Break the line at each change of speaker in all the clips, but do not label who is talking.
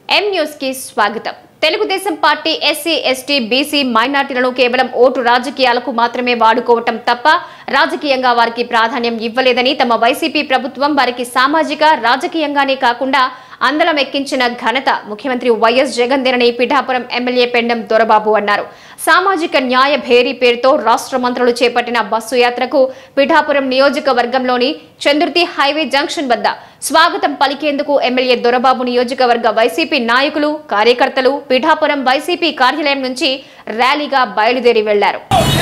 ఎం news కి స్వాగతం Telugu Desam party SC ST BC మైనార్టీలను కేవలం ఓటు రాజకీయాలకు మాత్రమే వాడుకోవటం తప్ప రాజకీయంగా వారికి ప్రాధాన్యం ఇవ్వలేదని తమ వైసీపీ ప్రభుత్వం వారికి సామాజిక రాజకీయంగానే కాకుండా అందలం ఎక్కించిన ఘనత ముఖ్యమంత్రి వైఎస్ జగన్దేనని పిఠాపురం ఎమ్మెల్యే పెండం దొరబాబు అన్నారు సామాజిక న్యాయ భేరీ పేరుతో రాష్ట్ర మంత్రులు చేపట్టిన బస్సు యాత్రకు పిఠాపురం నియోజకవర్గంలోని చంద్రుతి హైవే జంక్షన్ వద్ద స్వాగతం పలికేందుకు ఎమ్మెల్యే దొరబాబు నియోజకవర్గ వైసీపీ నాయకులు కార్యకర్తలు పిఠాపురం వైసీపీ కార్యాలయం నుంచి ర్యాలీగా బయలుదేరి వెళ్లారు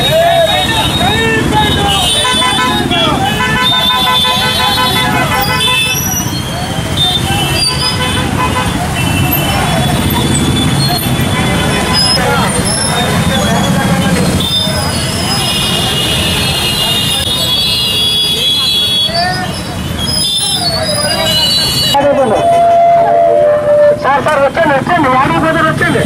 సార్ సార్ వచ్చండి వచ్చండి వాడి బదులు వచ్చండి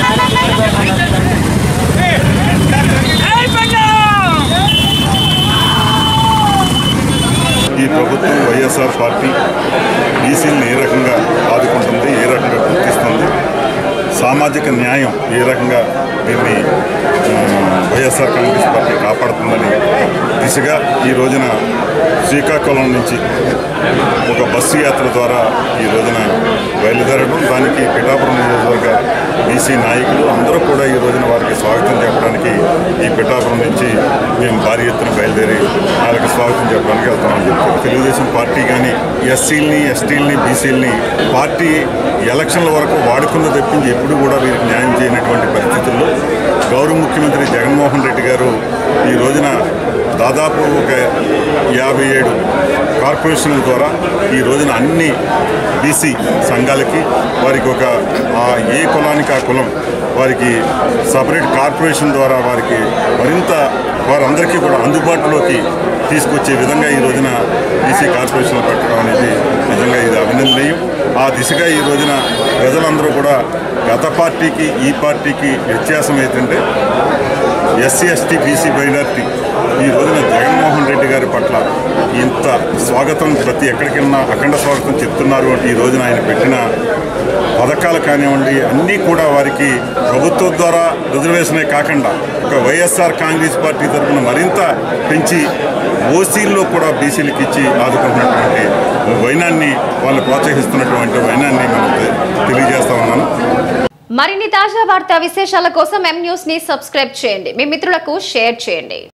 ఈ ప్రభుత్వం వైఎస్ఆర్ పార్టీ బీసీలను ఏ రకంగా ఆదుకుంటుంది ఏ రకంగా గుర్తిస్తుంది సామాజిక న్యాయం ఏ రకంగా దీన్ని ఉమ్, వైఎస్ఆర్ కాంగ్రెస్ పార్టీ కాపాడుతుందని దిశగా ఈ రోజున శ్రీకాకుళం నుంచి ఒక బస్సు యాత్ర ద్వారా ఈ రోజున బయలుదేరడం దానికి పిఠాపురం నియోజకవర్గ బీసీ నాయకులు అందరూ కూడా ఈ రోజున వారికి స్వాగతం చెప్పడానికి ఈ పిఠాపురం నుంచి మేము భారీ ఎత్తున బయలుదేరి వాళ్ళకి స్వాగతం చెప్పడానికి వెళ్తామని చెప్తారు తెలుగుదేశం పార్టీ కానీ ఎస్సీలని ఎస్టీలని బీసీలని పార్టీ ఎలక్షన్ల వరకు వాడుకున్న తప్పించి ఎప్పుడు కూడా వీరికి న్యాయం చేయనటువంటి పరిస్థితుల్లో గౌరవ ముఖ్యమంత్రి జగన్మోహన్ రెడ్డి గారు ఈ రోజున దాదాపు ఒక యాభై ఏడు కార్పొరేషన్ల ద్వారా ఈ రోజున అన్ని బీసీ సంఘాలకి వారికి ఒక ఆ ఏ కులానికి ఆ కులం వారికి సపరేట్ కార్పొరేషన్ ద్వారా వారికి మరింత వారందరికీ కూడా అందుబాటులోకి తీసుకొచ్చే విధంగా ఈ రోజున బీసీ కార్పొరేషన్లు పెట్టడం అనేది నిజంగా ఇది అభినందనీయం ఆ దిశగా ఈ రోజున ప్రజలందరూ కూడా గత పార్టీకి ఈ పార్టీకి వ్యత్యాసం ఏంటంటే ఎస్సీ ఎస్టీ బీసీ మైనార్టీ ఈ రోజున జగన్మోహన్ రెడ్డి గారి పట్ల ఇంత స్వాగతం ప్రతి ఎక్కడికెళ్ళినా అఖండ స్వాగతం చెప్తున్నారు అంటే ఈ రోజున ఆయన పెట్టిన పథకాలు కానివ్వండి అన్నీ కూడా వారికి ప్రభుత్వం ద్వారా రిజర్వేషనే కాకుండా ఒక వైఎస్ఆర్ కాంగ్రెస్ పార్టీ తరఫున మరింత పెంచి ఓసీల్లో కూడా బీసీలకు ఇచ్చి ఆదుకుంటున్నటువంటి వైనాన్ని వాళ్ళు ప్రోత్సహిస్తున్నటువంటి వైనాన్ని మనం తె- తెలియజేస్తా ఉన్నాను
మరిన్ని తాజా వార్తా విశేషాల కోసం ఎం న్యూస్ ని సబ్స్క్రైబ్ చేయండి మీ మిత్రులకు షేర్ చేయండి